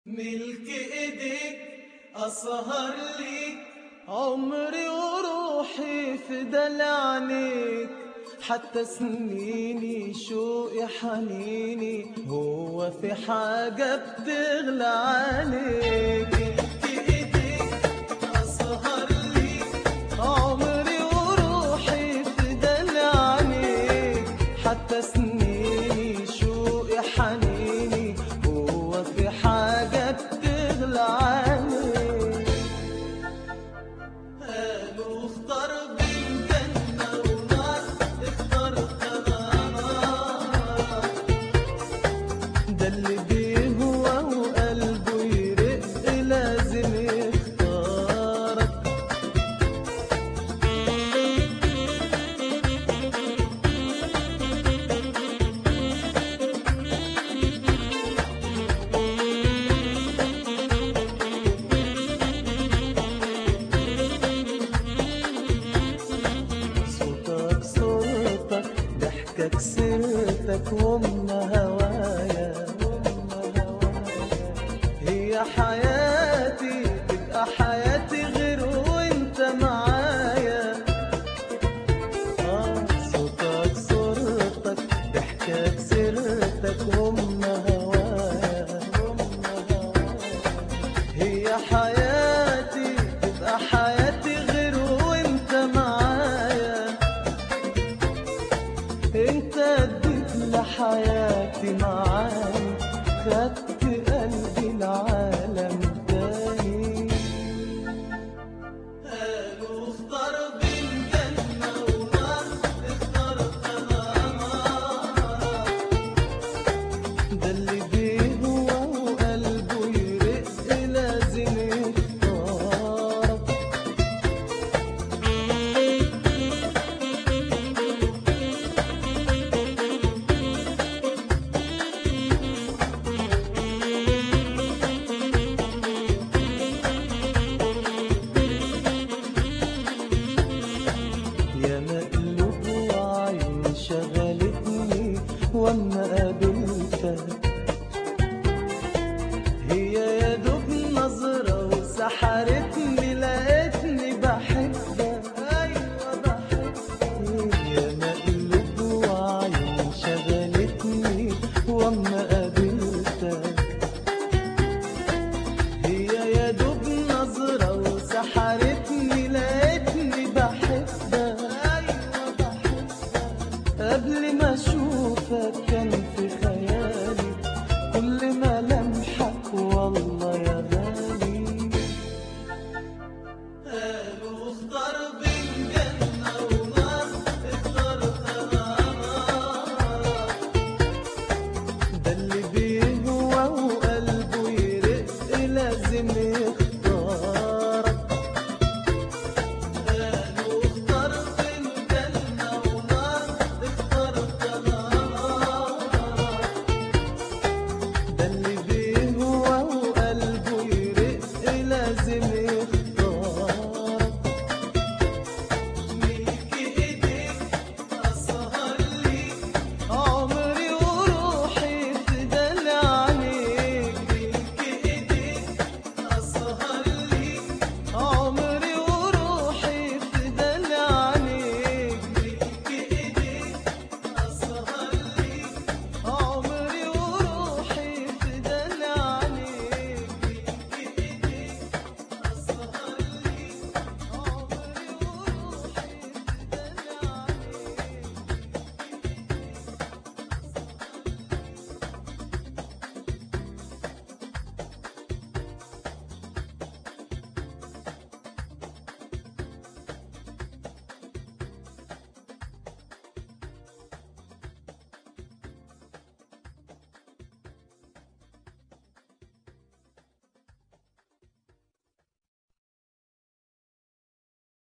ملك ايديك اسهر ليك عمري وروحي في دلعنيك حتى سنيني شوقي حنيني هو في حاجة بتغلى عليك ملك ايديك اسهر ليك عمري وروحي في دلعنيك حتى سنيني شوقي حنيني هو في حاجة بتغلى عليك قالوا اختار بين جنة ونار اخترت انا نار ده اللي بيهوى وقلبه يرق لازم يختارك صوتك صوتك ضحكك سيرتك وام هوايا وام هوايا هي حياتي تبقى حياتي غير وانت معايا آه صوتك صورتك ضحكك سيرتك وام هوايا وام هوايا هي حياتي تبقى حياتي غير وانت معايا انت اديت لحياتي معاني خدت قلبي العالم تاني قالوا اختار بين جنة ونار اخترت انا نار ده اللي بيهوى وقلبه يرق لازم يختارك يا مقلوب وعين شغلتني واما قابلتك هي يا دوب نظرة وسحرتني